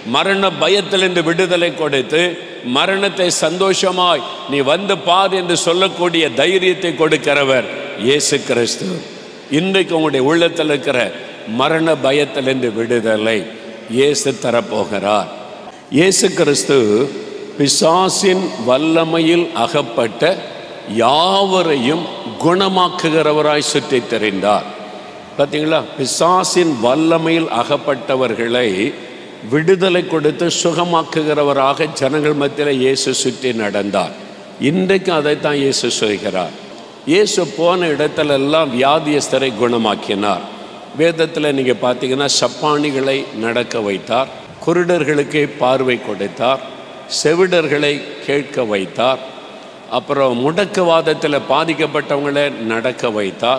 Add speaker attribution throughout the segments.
Speaker 1: மரண பயத்திலிருந்து விடுதலை கொடுத்து மரணத்தை சந்தோஷமாய் நீ வந்து பார் என்று சொல்லக்கூடிய தைரியத்தை கொடுக்கிறவர் இயேசு கிறிஸ்து இன்றைக்கு உங்களுடைய உள்ளத்தில் இருக்கிற மரண பயத்திலிருந்து விடுதலை இயேசு தரப்போகிறார் இயேசு கிறிஸ்து பிசாசின் வல்லமையில் அகப்பட்ட யாவரையும் குணமாக்குகிறவராய் சுற்றித் தெரிந்தார் பார்த்தீங்களா பிசாசின் வல்லமையில் அகப்பட்டவர்களை விடுதலை கொடுத்து சுகமாக்குகிறவராக ஜனங்கள் மத்தியில் இயேசு சுற்றி நடந்தார் இன்றைக்கு அதைத்தான் இயேசு சொல்கிறார் இயேசு போன இடத்திலெல்லாம் வியாதியஸ்தரை குணமாக்கினார் வேதத்தில் நீங்கள் பார்த்தீங்கன்னா சப்பானிகளை நடக்க வைத்தார் குருடர்களுக்கு பார்வை கொடுத்தார் செவிடர்களை கேட்க வைத்தார் அப்புறம் முடக்குவாதத்தில் பாதிக்கப்பட்டவங்களை நடக்க வைத்தார்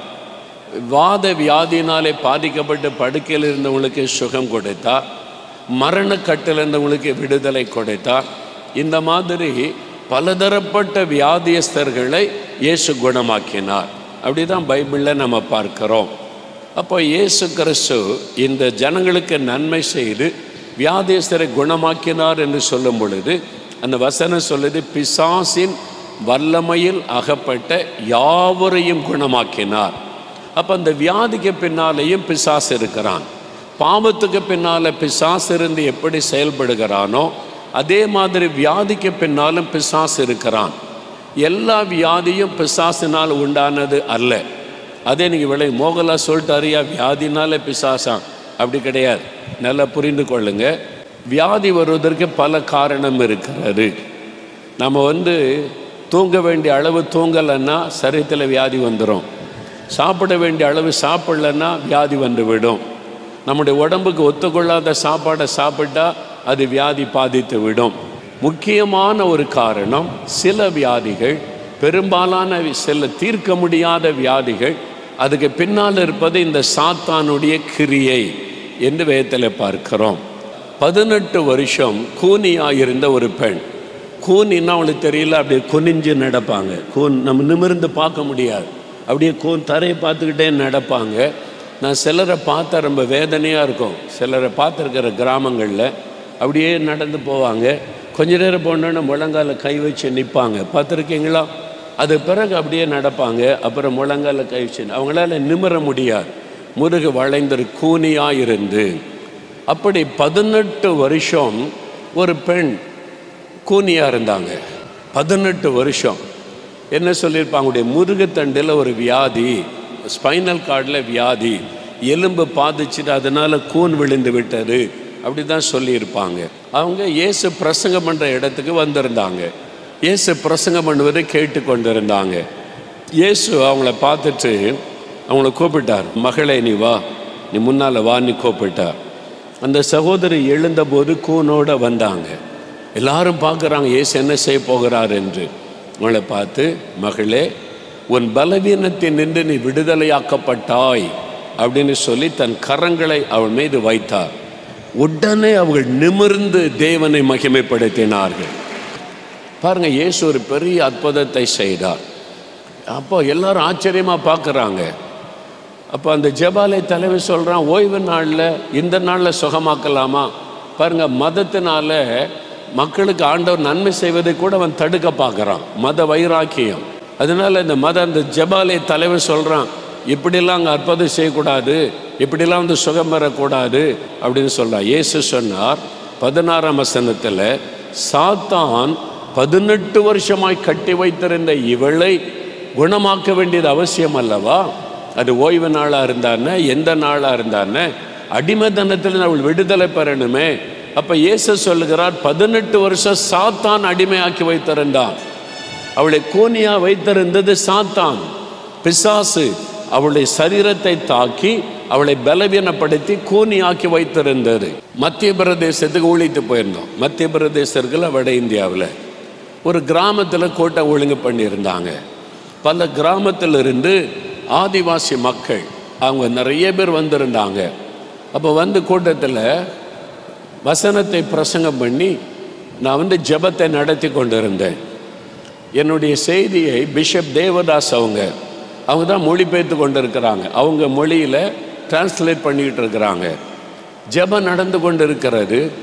Speaker 1: வாத வியாதியினாலே பாதிக்கப்பட்டு படுக்கையில் இருந்தவங்களுக்கு சுகம் கொடுத்தார் மரணக்கட்டில் இருந்தவங்களுக்கு விடுதலை கொடுத்தார் இந்த மாதிரி பலதரப்பட்ட வியாதியஸ்தர்களை இயேசு குணமாக்கினார் அப்படிதான் பைபிளில் நம்ம பார்க்கிறோம் அப்போ இயேசு கிறிஸ்து இந்த ஜனங்களுக்கு நன்மை செய்து வியாதியஸ்தரை குணமாக்கினார் என்று சொல்லும் பொழுது அந்த வசனம் சொல்லுது பிசாசின் வல்லமையில் அகப்பட்ட யாவரையும் குணமாக்கினார் அப்போ அந்த வியாதிக்கு பின்னாலேயும் பிசாசு இருக்கிறான் பாவத்துக்கு பின்னால் பிசாசு இருந்து எப்படி செயல்படுகிறானோ அதே மாதிரி வியாதிக்கு பின்னாலும் பிசாசு இருக்கிறான் எல்லா வியாதியும் பிசாசினால் உண்டானது அல்ல அதே நீங்கள் விளை மோகலா சொல்லிட்டாரியா வியாதினால பிசாசாம் அப்படி கிடையாது நல்லா புரிந்து கொள்ளுங்க வியாதி வருவதற்கு பல காரணம் இருக்கிறது நம்ம வந்து தூங்க வேண்டிய அளவு தூங்கலைன்னா சரீரத்தில் வியாதி வந்துடும் சாப்பிட வேண்டிய அளவு சாப்பிடலன்னா வியாதி வந்து விடும் நம்முடைய உடம்புக்கு ஒத்துக்கொள்ளாத சாப்பாடை சாப்பிட்டா அது வியாதி பாதித்து விடும் முக்கியமான ஒரு காரணம் சில வியாதிகள் பெரும்பாலான சில தீர்க்க முடியாத வியாதிகள் அதுக்கு பின்னால் இருப்பது இந்த சாத்தானுடைய கிரியை என்று வேதத்தில் பார்க்கிறோம் பதினெட்டு வருஷம் கூனியாக இருந்த ஒரு பெண் கூனின்னா அவங்களுக்கு தெரியல அப்படியே குனிஞ்சு நடப்பாங்க கூன் நம்ம நிமிர்ந்து பார்க்க முடியாது அப்படியே கூன் தரையை பார்த்துக்கிட்டே நடப்பாங்க நான் சிலரை பார்த்தா ரொம்ப வேதனையாக இருக்கும் சிலரை பார்த்துருக்கிற கிராமங்களில் அப்படியே நடந்து போவாங்க கொஞ்ச நேரம் போனோன்னே முழங்கால கை வச்சு நிற்பாங்க பார்த்துருக்கீங்களா அது பிறகு அப்படியே நடப்பாங்க அப்புறம் முழங்கால கை வச்சு அவங்களால நிமிர முடியாது முருகு வளைந்தரு கூனியாக இருந்து அப்படி பதினெட்டு வருஷம் ஒரு பெண் கூனியாக இருந்தாங்க பதினெட்டு வருஷம் என்ன சொல்லியிருப்பாங்க அவங்களுடைய முருகத்தண்டில் ஒரு வியாதி ஸ்பைனல் கார்டில் வியாதி எலும்பு பாதிச்சுட்டு அதனால கூன் விழுந்து விட்டது அப்படி தான் சொல்லியிருப்பாங்க அவங்க இயேசு பிரசங்கம் பண்ணுற இடத்துக்கு வந்திருந்தாங்க இயேசு பிரசங்கம் பண்ணுவதை கேட்டு கொண்டிருந்தாங்க இயேசு அவங்கள பார்த்துட்டு அவங்கள கூப்பிட்டார் மகளே நீ வா நீ முன்னால் வா நீ கூப்பிட்டார் அந்த சகோதரி எழுந்தபோது கூனோட வந்தாங்க எல்லாரும் பார்க்குறாங்க இயேசு என்ன செய்ய போகிறார் என்று அவளை பார்த்து மகளே உன் பலவீனத்தில் நின்று நீ விடுதலையாக்கப்பட்டாய் அப்படின்னு சொல்லி தன் கரங்களை அவள் மீது வைத்தார் உடனே அவர்கள் நிமிர்ந்து தேவனை மகிமைப்படுத்தினார்கள் பாருங்க இயேசு ஒரு பெரிய அற்புதத்தை செய்தார் அப்போ எல்லாரும் ஆச்சரியமாக பார்க்குறாங்க அப்போ அந்த ஜெபாலய தலைவர் சொல்கிறான் ஓய்வு நாளில் இந்த நாளில் சுகமாக்கலாமா பாருங்க மதத்தினால மக்களுக்கு ஆண்டவர் நன்மை செய்வதை கூட அவன் தடுக்க பார்க்குறான் மத வைராக்கியம் அதனால இந்த மத அந்த ஜெபாலய தலைவர் சொல்கிறான் இப்படிலாம் அங்கே அற்புதம் செய்யக்கூடாது இப்படிலாம் வந்து சுகம் பெறக்கூடாது அப்படின்னு சொல்கிறான் இயேசு சொன்னார் பதினாறாம் வசனத்தில் சாத்தான் பதினெட்டு வருஷமாய் கட்டி வைத்திருந்த இவளை குணமாக்க வேண்டியது அவசியம் அல்லவா அது ஓய்வு நாளாக இருந்தானே எந்த நாளாக இருந்தானே அடிமைத்தனத்தில் அவள் விடுதலை பெறணுமே அப்போ இயேசு சொல்லுகிறார் பதினெட்டு வருஷம் சாத்தான் அடிமையாக்கி வைத்திருந்தான் அவளை கூனியா வைத்திருந்தது சாத்தான் பிசாசு அவளுடைய சரீரத்தை தாக்கி அவளை பலவீனப்படுத்தி கூனியாக்கி வைத்திருந்தது மத்திய பிரதேசத்துக்கு ஊழித்து போயிருந்தோம் மத்திய பிரதேசர்கள் வட இந்தியாவில் ஒரு கிராமத்தில் கோட்டை ஒழுங்கு பண்ணியிருந்தாங்க பல கிராமத்தில் இருந்து ஆதிவாசி மக்கள் அவங்க நிறைய பேர் வந்திருந்தாங்க அப்போ வந்து கூட்டத்தில் வசனத்தை பிரசங்கம் பண்ணி நான் வந்து ஜெபத்தை நடத்தி கொண்டிருந்தேன் என்னுடைய செய்தியை பிஷப் தேவதாஸ் அவங்க அவங்க தான் மொழிபெயர்த்து கொண்டு இருக்கிறாங்க அவங்க மொழியில் டிரான்ஸ்லேட் பண்ணிக்கிட்டு இருக்கிறாங்க ஜெபம் நடந்து கொண்டு இருக்கிறது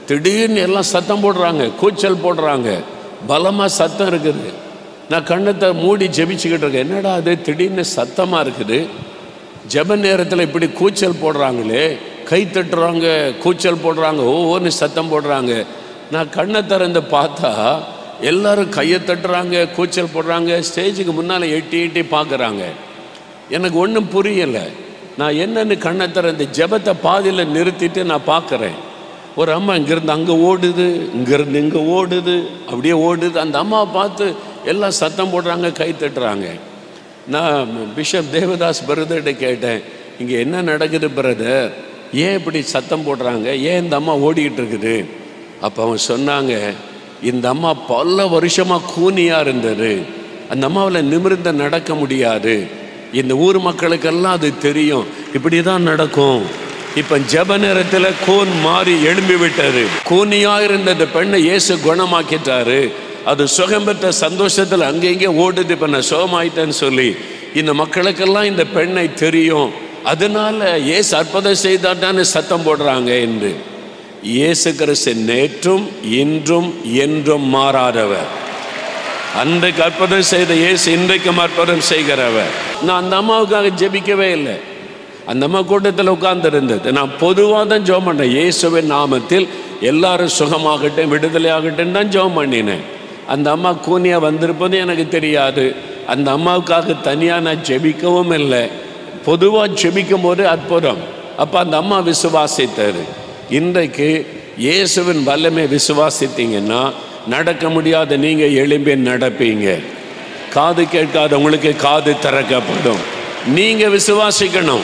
Speaker 1: திடீர்னு எல்லாம் சத்தம் போடுறாங்க கூச்சல் போடுறாங்க பலமாக சத்தம் இருக்குது நான் கண்ணத்தை மூடி ஜெபிச்சுக்கிட்டு இருக்கேன் என்னடா அது திடீர்னு சத்தமாக இருக்குது ஜெப நேரத்தில் இப்படி கூச்சல் போடுறாங்களே கை தட்டுறாங்க கூச்சல் போடுறாங்க ஒவ்வொன்று சத்தம் போடுறாங்க நான் கண்ணை திறந்து பார்த்தா எல்லாரும் கையை தட்டுறாங்க கூச்சல் போடுறாங்க ஸ்டேஜுக்கு முன்னால் எட்டி எட்டி பார்க்குறாங்க எனக்கு ஒன்றும் புரியலை நான் என்னன்னு கண்ணை திறந்து ஜெபத்தை பாதியில் நிறுத்திட்டு நான் பார்க்குறேன் ஒரு அம்மா இங்கேருந்து அங்கே ஓடுது இங்கேருந்து இங்கே ஓடுது அப்படியே ஓடுது அந்த அம்மாவை பார்த்து எல்லாம் சத்தம் போடுறாங்க கை தட்டுறாங்க நான் பிஷப் தேவதாஸ் பிரதர்கிட்ட கேட்டேன் இங்கே என்ன நடக்குது பிரதர் ஏன் இப்படி சத்தம் போடுறாங்க ஏன் இந்த அம்மா ஓடிக்கிட்டு இருக்குது அப்போ அவன் சொன்னாங்க இந்த அம்மா பல வருஷமாக கூனியாக இருந்தது அந்த அம்மாவில் நிமிர்ந்து நடக்க முடியாது இந்த ஊர் மக்களுக்கெல்லாம் அது தெரியும் இப்படி தான் நடக்கும் இப்போ ஜெப நேரத்தில் கூன் மாறி எழும்பி விட்டது கூனியாக இருந்த இந்த பெண்ணை இயேசு குணமாக்கிட்டாரு அது சுகம் பெற்ற சந்தோஷத்தில் அங்கே இங்கே ஓடுது இப்போ நான் சுகமாயிட்டேன்னு சொல்லி இந்த மக்களுக்கெல்லாம் இந்த பெண்ணை தெரியும் அதனால இயேசு அற்புதம் செய்தாட்டான்னு சத்தம் போடுறாங்க என்று இயேசு கிறிஸ்து நேற்றும் இன்றும் என்றும் மாறாதவர் அன்றைக்கு அற்புதம் செய்த இயேசு இன்றைக்கும் அற்புதம் செய்கிறவர் நான் அந்த அம்மாவுக்காக ஜெபிக்கவே இல்லை அந்த அம்மா கூட்டத்தில் உட்கார்ந்து இருந்தது நான் பொதுவாக தான் ஜெபம் பண்ணேன் இயேசுவின் நாமத்தில் எல்லாரும் சுகமாகட்டும் விடுதலை ஆகட்டும் தான் ஜெபம் பண்ணினேன் அந்த அம்மா கூனியாக வந்திருப்பது எனக்கு தெரியாது அந்த அம்மாவுக்காக தனியாக நான் ஜெபிக்கவும் இல்லை பொதுவாக ஜெபிக்கும் போது அற்புதம் அப்போ அந்த அம்மா விசுவாசித்தார் இன்றைக்கு இயேசுவின் வல்லமை விசுவாசித்தீங்கன்னா நடக்க முடியாத நீங்கள் எழும்பி நடப்பீங்க காது கேட்காதவங்களுக்கு காது திறக்கப்படும் நீங்கள் விசுவாசிக்கணும்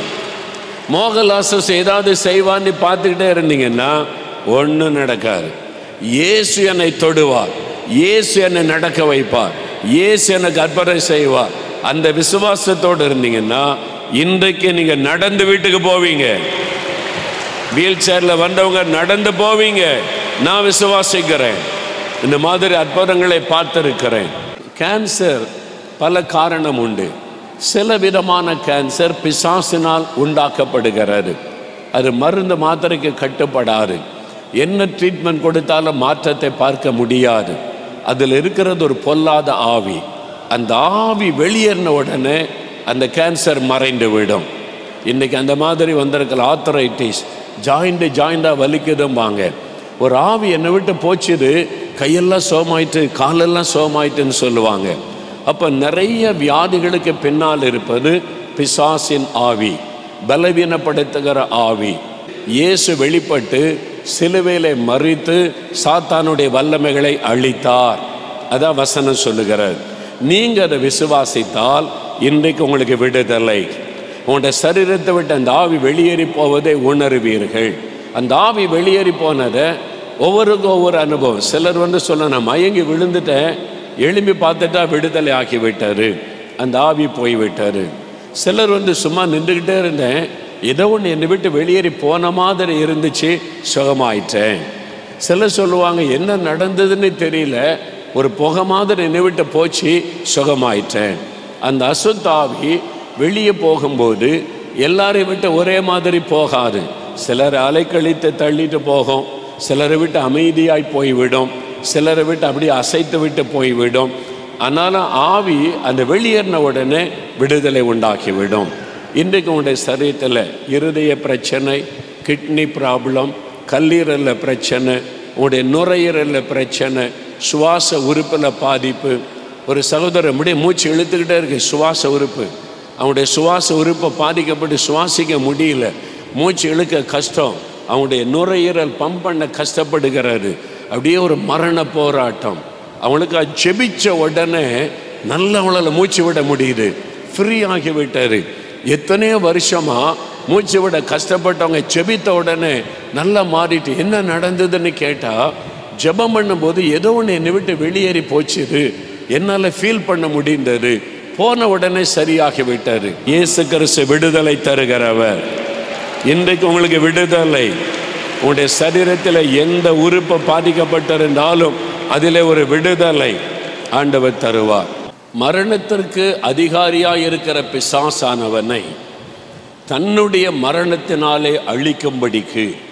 Speaker 1: மோகலாசஸ் ஏதாவது செய்வான்னு பார்த்துக்கிட்டே இருந்தீங்கன்னா ஒன்றும் நடக்காது இயேசு என்னை தொடுவார் இயேசு என்னை நடக்க வைப்பார் இயேசு எனக்கு அற்புதம் செய்வார் அந்த விசுவாசத்தோடு இருந்தீங்கன்னா இன்றைக்கு நீங்கள் நடந்து வீட்டுக்கு போவீங்க வீல் சேரில் வந்தவங்க நடந்து போவீங்க நான் விசுவாசிக்கிறேன் இந்த மாதிரி அற்புதங்களை பார்த்திருக்கிறேன் கேன்சர் பல காரணம் உண்டு சில விதமான கேன்சர் பிசாசினால் உண்டாக்கப்படுகிறது அது மருந்து மாத்திரைக்கு கட்டுப்படாது என்ன ட்ரீட்மெண்ட் கொடுத்தாலும் மாற்றத்தை பார்க்க முடியாது அதில் இருக்கிறது ஒரு பொல்லாத ஆவி அந்த ஆவி வெளியேறின உடனே அந்த கேன்சர் மறைந்து விடும் இன்றைக்கி அந்த மாதிரி வந்திருக்கிற ஆத்தரைட்டிஸ் ஜாயிண்ட்டு ஜாயிண்டாக வலிக்குதும்பாங்க ஒரு ஆவி என்னை விட்டு போச்சுது கையெல்லாம் சோமாயிட்டு காலெல்லாம் சோமாயிட்டுன்னு சொல்லுவாங்க அப்போ நிறைய வியாதிகளுக்கு பின்னால் இருப்பது பிசாசின் ஆவி பலவீனப்படுத்துகிற ஆவி இயேசு வெளிப்பட்டு சிலுவையிலே மறித்து சாத்தானுடைய வல்லமைகளை அழித்தார் அதான் வசனம் சொல்லுகிறார் நீங்கள் அதை விசுவாசித்தால் இன்றைக்கு உங்களுக்கு விடுதலை உங்களுடைய சரீரத்தை விட்டு அந்த ஆவி வெளியேறி போவதை உணருவீர்கள் அந்த ஆவி வெளியேறி போனதை ஒவ்வொருக்கும் ஒவ்வொரு அனுபவம் சிலர் வந்து சொல்ல நான் மயங்கி விழுந்துட்டேன் எழும்பி பார்த்துட்டா விடுதலை ஆக்கி விட்டாரு அந்த ஆவி போய் விட்டாரு சிலர் வந்து சும்மா நின்றுக்கிட்டே இருந்தேன் ஏதோ ஒன்று என்னை விட்டு வெளியேறி போன மாதிரி இருந்துச்சு சுகமாயிட்டேன் சிலர் சொல்லுவாங்க என்ன நடந்ததுன்னு தெரியல ஒரு புகை மாதிரி என்னை விட்டு போச்சு சுகமாயிட்டேன் அந்த அசுத்தாவி வெளியே போகும்போது எல்லாரையும் விட்டு ஒரே மாதிரி போகாது சிலர் அலைக்கழித்து தள்ளிட்டு போகும் சிலரை விட்டு அமைதியாய் போய்விடும் சிலரை விட்டு அப்படியே அசைத்து விட்டு போய்விடும் ஆனாலும் ஆவி அந்த வெளியேறின உடனே விடுதலை உண்டாக்கிவிடும் இன்றைக்கு உங்களுடைய சரீரத்தில் இருதய பிரச்சனை கிட்னி ப்ராப்ளம் கல்லீரலில் பிரச்சனை உங்களுடைய நுரையீரலில் பிரச்சனை சுவாச உறுப்பில் பாதிப்பு ஒரு சகோதரர் முடிய மூச்சு இழுத்துக்கிட்டே இருக்கு சுவாச உறுப்பு அவனுடைய சுவாச உறுப்பை பாதிக்கப்பட்டு சுவாசிக்க முடியல மூச்சு இழுக்க கஷ்டம் அவனுடைய நுரையீரல் பம்ப் பண்ண கஷ்டப்படுகிறாரு அப்படியே ஒரு மரண போராட்டம் அவனுக்கு அது ஜெபிச்ச உடனே நல்லவளால் மூச்சு விட முடியுது ஃப்ரீ ஆகி விட்டாரு எத்தனையோ வருஷமா மூச்சு விட கஷ்டப்பட்டவங்க ஜெபித்த உடனே நல்லா மாறிட்டு என்ன நடந்ததுன்னு கேட்டா ஜெபம் பண்ணும்போது ஏதோ ஒன்று என்னை விட்டு வெளியேறி போச்சுது என்னால் ஃபீல் பண்ண முடிந்தது போன உடனே சரியாகி விட்டாரு இயேசு கிறிஸ்து விடுதலை தருகிறவர் இன்றைக்கு உங்களுக்கு விடுதலை உங்களுடைய சரீரத்தில் எந்த உறுப்பு பாதிக்கப்பட்டிருந்தாலும் அதிலே ஒரு விடுதலை ஆண்டவர் தருவார் மரணத்திற்கு அதிகாரியாக இருக்கிற பிசாசானவனை தன்னுடைய மரணத்தினாலே அழிக்கும்படிக்கு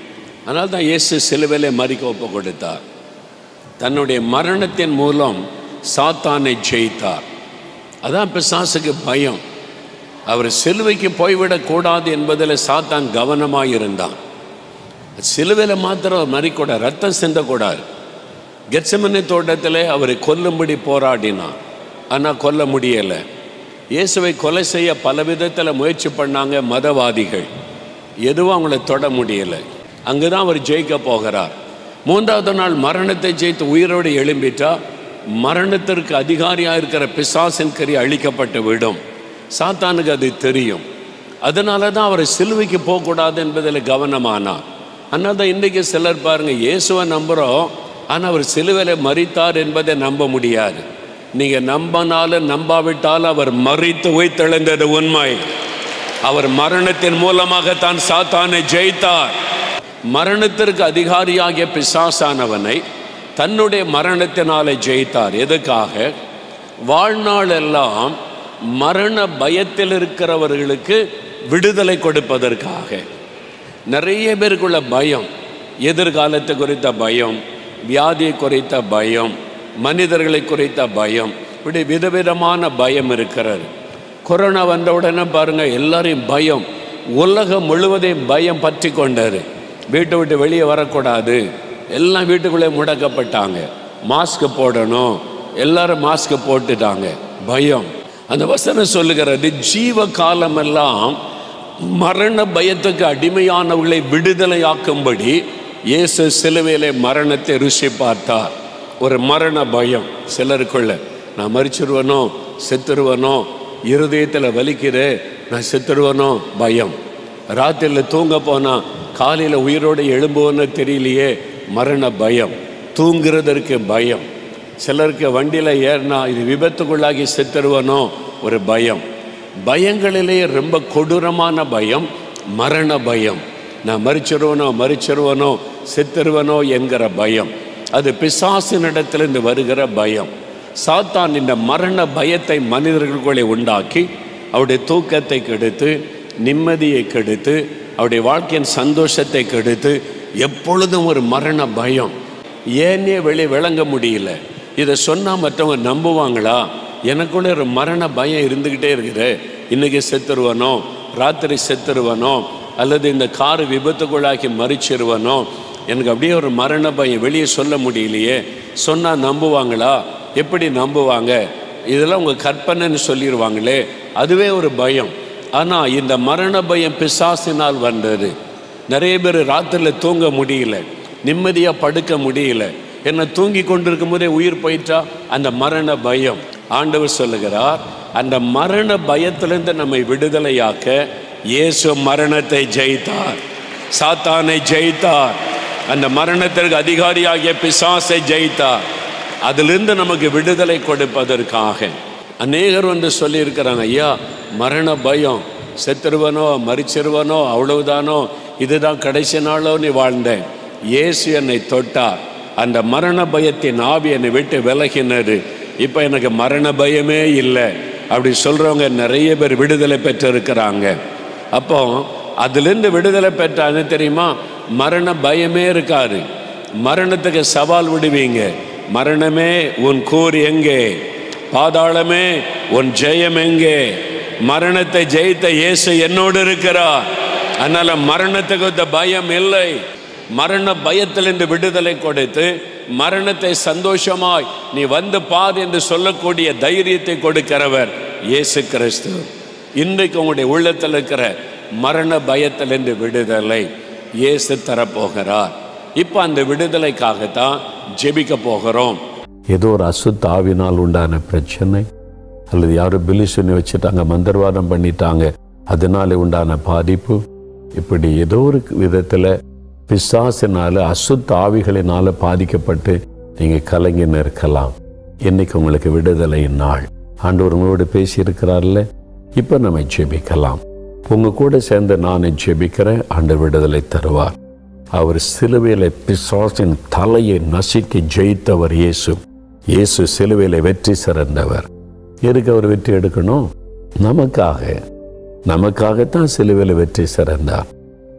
Speaker 1: அதனால தான் இயேசு சிலுவையிலே மறிக்க ஒப்பு கொடுத்தார் தன்னுடைய மரணத்தின் மூலம் சாத்தானை ஜெயித்தார் அதான் பிசாசுக்கு பயம் அவர் சிலுவைக்கு போய்விடக்கூடாது என்பதில் சாத்தான் கவனமாக இருந்தான் சிலுவையில் மாத்திரம் அவர் மறிக்கூடாது ரத்தம் சிந்தக்கூடாது கெட்சமனை தோட்டத்தில் அவரை கொல்லும்படி போராடினான் ஆனால் கொல்ல முடியலை இயேசுவை கொலை செய்ய பல விதத்தில் முயற்சி பண்ணாங்க மதவாதிகள் எதுவும் அவங்கள தொட முடியலை அங்கே தான் அவர் ஜெயிக்க போகிறார் மூன்றாவது நாள் மரணத்தை ஜெயித்து உயிரோடு எழும்பிட்டா மரணத்திற்கு அதிகாரியாக இருக்கிற பிசாசின் கறி அழிக்கப்பட்டு விடும் சாத்தானுக்கு அது தெரியும் அதனால தான் அவரை சிலுவைக்கு போகக்கூடாது என்பதில் கவனமானார் அதனால தான் இன்றைக்கி சிலர் பாருங்கள் இயேசுவை நம்புகிறோம் ஆனால் அவர் சிலுவையில் மறித்தார் என்பதை நம்ப முடியாது நீங்கள் நம்பினாலும் நம்பாவிட்டாலும் அவர் மறித்து உயிர்த்தெழுந்தது உண்மை அவர் மரணத்தின் மூலமாக தான் சாத்தானை ஜெயித்தார் மரணத்திற்கு அதிகாரியாகிய பிசாசானவனை தன்னுடைய மரணத்தினாலே ஜெயித்தார் எதுக்காக வாழ்நாள் எல்லாம் மரண பயத்தில் இருக்கிறவர்களுக்கு விடுதலை கொடுப்பதற்காக நிறைய பேருக்குள்ள பயம் எதிர்காலத்தை குறித்த பயம் வியாதியை குறித்த பயம் மனிதர்களை குறித்த பயம் இப்படி விதவிதமான பயம் இருக்கிறது கொரோனா வந்த உடனே பாருங்கள் எல்லாரையும் பயம் உலகம் முழுவதையும் பயம் பற்றி கொண்டாரு வீட்டை விட்டு வெளியே வரக்கூடாது எல்லாம் வீட்டுக்குள்ளே முடக்கப்பட்டாங்க மாஸ்க் போடணும் எல்லாரும் மாஸ்க் போட்டுட்டாங்க பயம் அந்த வசனம் சொல்லுகிறது ஜீவ காலமெல்லாம் மரண பயத்துக்கு அடிமையானவர்களை விடுதலையாக்கும்படி இயேசு சிலுவையிலே மரணத்தை ருசி பார்த்தார் ஒரு மரண பயம் சிலருக்குள்ள நான் மறிச்சிருவனோ செத்துருவனோ இருதயத்தில் வலிக்குது நான் செத்துருவனோ பயம் ராத்திரியில் தூங்க போனால் காலையில் உயிரோடு எழும்புவோன்னு தெரியலையே மரண பயம் தூங்குறதற்கு பயம் சிலருக்கு வண்டியில் ஏறினா இது விபத்துக்குள்ளாகி செத்துருவனோ ஒரு பயம் பயங்களிலேயே ரொம்ப கொடூரமான பயம் மரண பயம் நான் மறிச்சிருவனோ மறிச்சிருவனோ செத்துருவனோ என்கிற பயம் அது பிசாசினிடத்திலிருந்து வருகிற பயம் சாத்தான் இந்த மரண பயத்தை மனிதர்களுக்குள்ளே உண்டாக்கி அவருடைய தூக்கத்தை கெடுத்து நிம்மதியை கெடுத்து அவருடைய வாழ்க்கையின் சந்தோஷத்தை கெடுத்து எப்பொழுதும் ஒரு மரண பயம் ஏனே வெளியே விளங்க முடியல இதை சொன்னால் மற்றவங்க நம்புவாங்களா எனக்குள்ளே ஒரு மரண பயம் இருந்துக்கிட்டே இருக்குது இன்றைக்கி செத்துருவனோ ராத்திரி செத்துருவனோ அல்லது இந்த காரு விபத்துக்குள்ளாக்கி மறிச்சிருவனோ எனக்கு அப்படியே ஒரு மரண பயம் வெளியே சொல்ல முடியலையே சொன்னால் நம்புவாங்களா எப்படி நம்புவாங்க இதெல்லாம் உங்கள் கற்பனைன்னு சொல்லிடுவாங்களே அதுவே ஒரு பயம் ஆனால் இந்த மரண பயம் பிசாசினால் வந்தது நிறைய பேர் ராத்திரியில் தூங்க முடியல நிம்மதியாக படுக்க முடியல என்ன தூங்கி கொண்டிருக்கும் போதே உயிர் போயிட்டா அந்த மரண பயம் ஆண்டவர் சொல்லுகிறார் அந்த மரண பயத்திலிருந்து நம்மை விடுதலையாக்க இயேசு மரணத்தை ஜெயித்தார் சாத்தானை ஜெயித்தார் அந்த மரணத்திற்கு அதிகாரியாகிய பிசாசை ஜெயித்தார் அதிலிருந்து நமக்கு விடுதலை கொடுப்பதற்காக அநேகர் வந்து சொல்லியிருக்கிறாங்க ஐயா மரண பயம் செத்துருவனோ மறிச்சிருவனோ அவ்வளவுதானோ இதுதான் கடைசி நாளோ நீ வாழ்ந்தேன் இயேசு என்னை தொட்டார் அந்த மரண பயத்தின் ஆவி என்னை விட்டு விலகினது இப்போ எனக்கு மரண பயமே இல்லை அப்படி சொல்கிறவங்க நிறைய பேர் விடுதலை பெற்றிருக்கிறாங்க அப்போ அதுலேருந்து விடுதலை பெற்றான்னு தெரியுமா மரண பயமே இருக்காது மரணத்துக்கு சவால் விடுவீங்க மரணமே உன் கூர் எங்கே பாதாளமே உன் ஜெயம் எங்கே மரணத்தை ஜெயித்த இயேசு என்னோடு இருக்கிறார் அதனால மரணத்துக்கு இந்த பயம் இல்லை மரண பயத்திலிருந்து விடுதலை கொடுத்து மரணத்தை சந்தோஷமாய் நீ வந்து பார் என்று சொல்லக்கூடிய தைரியத்தை கொடுக்கிறவர் இயேசு கிறிஸ்து இன்றைக்கு உங்களுடைய உள்ளத்தில் இருக்கிற மரண பயத்திலிருந்து விடுதலை இயேசு தரப்போகிறார் இப்போ அந்த விடுதலைக்காகத்தான் ஜெபிக்க போகிறோம்
Speaker 2: ஏதோ ஒரு அசுத்த ஆவினால் உண்டான பிரச்சனை அல்லது யாரோ பிலிசுனி வச்சுட்டாங்க மந்திரவாதம் பண்ணிட்டாங்க அதனால உண்டான பாதிப்பு இப்படி ஏதோ ஒரு விதத்தில் பிசாசினால அசுத்த ஆவிகளினால பாதிக்கப்பட்டு நீங்க கலங்கின்னு இருக்கலாம் இன்னைக்கு உங்களுக்கு விடுதலையின் நாள் ஆண்டவர் உங்களோடு பேசி இருக்கிறார்ல இப்ப நம்ம ஜெபிக்கலாம் உங்க கூட சேர்ந்து நான் ஜெபிக்கிறேன் ஆண்டு விடுதலை தருவார் அவர் சிலுவையில பிசாசின் தலையை நசுக்கி ஜெயித்தவர் இயேசு இயேசு சிலுவையில வெற்றி சிறந்தவர் எதுக்கு அவர் வெற்றி எடுக்கணும் நமக்காக நமக்காகத்தான் சிலுவையில வெற்றி சிறந்தார்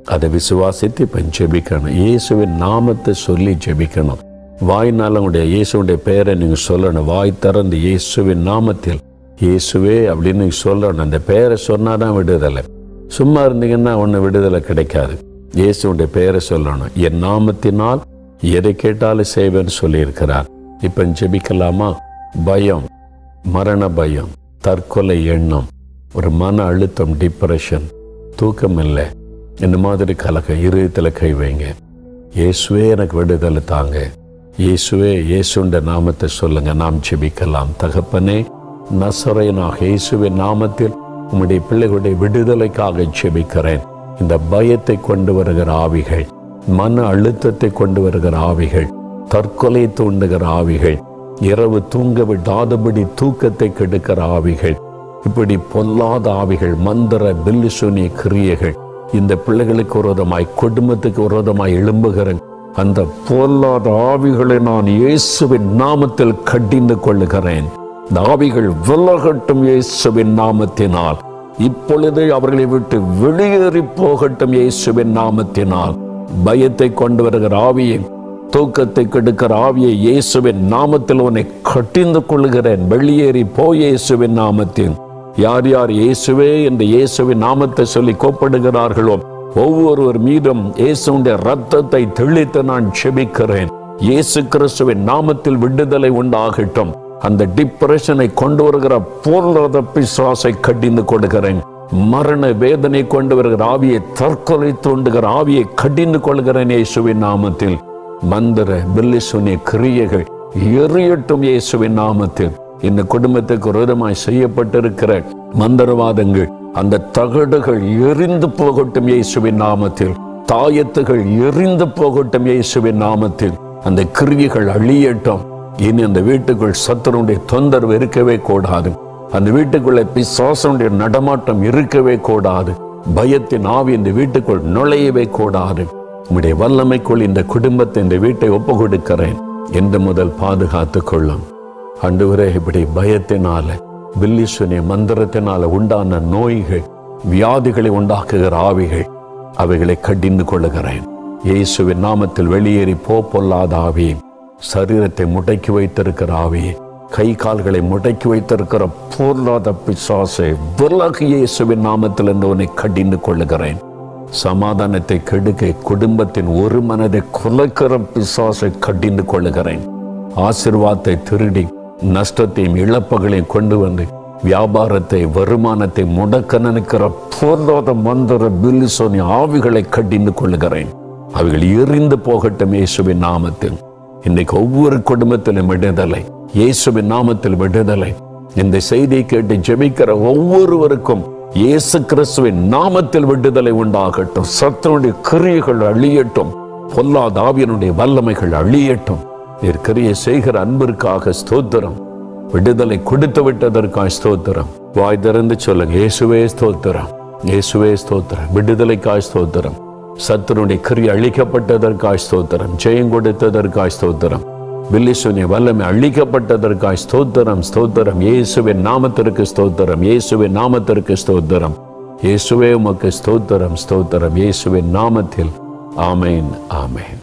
Speaker 2: அதை விசுவாசித்து இப்போ ஜெபிக்கணும் இயேசுவின் நாமத்தை சொல்லி ஜெபிக்கணும் வாய்னால உங்களுடைய இயேசுடைய பெயரை நீங்கள் சொல்லணும் வாய் திறந்து இயேசுவின் நாமத்தில் இயேசுவே அப்படின்னு நீங்க சொல்லணும் அந்த பெயரை சொன்னாதான் விடுதலை சும்மா இருந்தீங்கன்னா ஒன்று விடுதலை கிடைக்காது இயேசுடைய பெயரை சொல்லணும் என் நாமத்தினால் எதை கேட்டாலும் செய்வேன்னு சொல்லியிருக்கிறார் இப்போ ஜெபிக்கலாமா பயம் மரண பயம் தற்கொலை எண்ணம் ஒரு மன அழுத்தம் டிப்ரெஷன் தூக்கம் இல்லை இந்த மாதிரி கலக்க இருதயத்தில் கை வைங்க இயேசுவே எனக்கு விடுதலை தாங்க இயேசுவே இயேசுண்ட நாமத்தை சொல்லுங்க நாம் ஜெபிக்கலாம் தகப்பனே நசரையனாக இயேசுவின் நாமத்தில் உம்முடைய பிள்ளைகளுடைய விடுதலைக்காக ஜெபிக்கிறேன் இந்த பயத்தை கொண்டு வருகிற ஆவிகள் மன அழுத்தத்தை கொண்டு வருகிற ஆவிகள் தற்கொலை தூண்டுகிற ஆவிகள் இரவு தூங்க விடாதபடி தூக்கத்தை கெடுக்கிற ஆவிகள் இப்படி பொல்லாத ஆவிகள் மந்திர பில்லிசுனிய கிரியைகள் இந்த பிள்ளைகளுக்கு விரோதமாய் குடும்பத்துக்கு விரோதமாய் எழும்புகிற அந்த பொல்லாத ஆவிகளை நான் இயேசுவின் நாமத்தில் கடிந்து கொள்ளுகிறேன் இந்த ஆவிகள் விலகட்டும் இயேசுவின் நாமத்தினால் இப்பொழுது அவர்களை விட்டு வெளியேறி போகட்டும் இயேசுவின் நாமத்தினால் பயத்தை கொண்டு வருகிற ஆவியை தூக்கத்தை கெடுக்கிற ஆவியை இயேசுவின் நாமத்தில் உன்னை கட்டிந்து கொள்கிறேன் வெளியேறி போ இயேசுவின் நாமத்தில் யார் யார் இயேசுவே என்று இயேசுவின் நாமத்தை சொல்லி கோப்படுகிறார்களோ ஒவ்வொருவர் மீதும் இயேசுடைய ரத்தத்தை தெளித்து நான் செபிக்கிறேன் இயேசு கிறிஸ்துவின் நாமத்தில் விடுதலை உண்டாகட்டும் அந்த டிப்ரெஷனை கொண்டு வருகிற பொருளாத பிசாசை கடிந்து கொடுக்கிறேன் மரண வேதனை கொண்டு வருகிற ஆவியை தற்கொலை தூண்டுகிற ஆவியை கடிந்து கொள்கிறேன் இயேசுவின் நாமத்தில் மந்திர பில்லிசுனிய கிரியைகள் எரியட்டும் இயேசுவின் நாமத்தில் இந்த குடும்பத்துக்கு விரோதமாய் செய்யப்பட்டிருக்கிற மந்திரவாதங்கள் அந்த தகடுகள் எரிந்து போகட்டும் இயேசுவின் நாமத்தில் தாயத்துகள் எரிந்து போகட்டும் இயேசுவின் நாமத்தில் அந்த கிரியைகள் அழியட்டும் இனி அந்த வீட்டுக்குள் சத்துருடைய தொந்தரவு இருக்கவே கூடாது அந்த வீட்டுக்குள்ளே பிசாசனுடைய நடமாட்டம் இருக்கவே கூடாது பயத்தின் ஆவி இந்த வீட்டுக்குள் நுழையவே கூடாது உம்முடைய வல்லமைக்குள் இந்த குடும்பத்தை இந்த வீட்டை ஒப்பு கொடுக்கிறேன் என்று முதல் பாதுகாத்துக் கொள்ளும் அன்றுவரே இப்படி பயத்தினால பில்லிசுனிய மந்திரத்தினால உண்டான நோய்கள் வியாதிகளை உண்டாக்குகிற ஆவிகள் அவைகளை கடிந்து கொள்ளுகிறேன் இயேசுவின் நாமத்தில் வெளியேறி போ பொல்லாத ஆவி சரீரத்தை முடக்கி வைத்திருக்கிற ஆவி கை கால்களை முடக்கி வைத்திருக்கிற பொருளாத பிசாசை விலகு இயேசுவின் நாமத்தில் என்று உன்னை கடிந்து கொள்ளுகிறேன் சமாதானத்தை கெடுக்க குடும்பத்தின் ஒரு மனதை குலைக்கிற பிசாசை கடிந்து கொள்ளுகிறேன் ஆசிர்வாதத்தை திருடி நஷ்டத்தையும் இழப்புகளையும் கொண்டு வந்து வியாபாரத்தை வருமானத்தை முடக்க நினைக்கிற பொருளாத மந்திர பில்லிசோனி ஆவிகளை கடிந்து கொள்ளுகிறேன் அவைகள் எரிந்து போகட்டும் இயேசுவின் நாமத்தில் இன்னைக்கு ஒவ்வொரு குடும்பத்திலும் விடுதலை இயேசுவின் நாமத்தில் விடுதலை இந்த செய்தியை கேட்டு ஜெபிக்கிற ஒவ்வொருவருக்கும் இயேசு கிறிஸ்துவின் நாமத்தில் விடுதலை உண்டாகட்டும் சத்துருடைய கிரியைகள் அழியட்டும் பொல்லாத ஆவியனுடைய வல்லமைகள் அழியட்டும் நீர் கிரியை செய்கிற அன்பிற்காக ஸ்தோத்திரம் விடுதலை கொடுத்து விட்டதற்காக ஸ்தோத்திரம் வாய் திறந்து சொல்லுங்க இயேசுவே ஸ்தோத்திரம் இயேசுவே ஸ்தோத்திரம் விடுதலைக்காய் ஸ்தோத்திரம் சத்துருடைய கிரியை அழிக்கப்பட்டதற்காய் ஸ்தோத்திரம் ஜெயம் கொடுத்ததற்காய் ஸ்தோத்திரம் பில்லிசுனிய வல்லமை அழிக்கப்பட்டதற்காய் ஸ்தோத்திரம் ஸ்தோத்திரம் இயேசுவின் நாமத்திற்கு ஸ்தோத்திரம் இயேசுவின் நாமத்திற்கு ஸ்தோத்திரம் இயேசுவே உமக்கு ஸ்தோத்திரம் ஸ்தோத்திரம் இயேசுவின் நாமத்தில் ஆமேன் ஆமேன்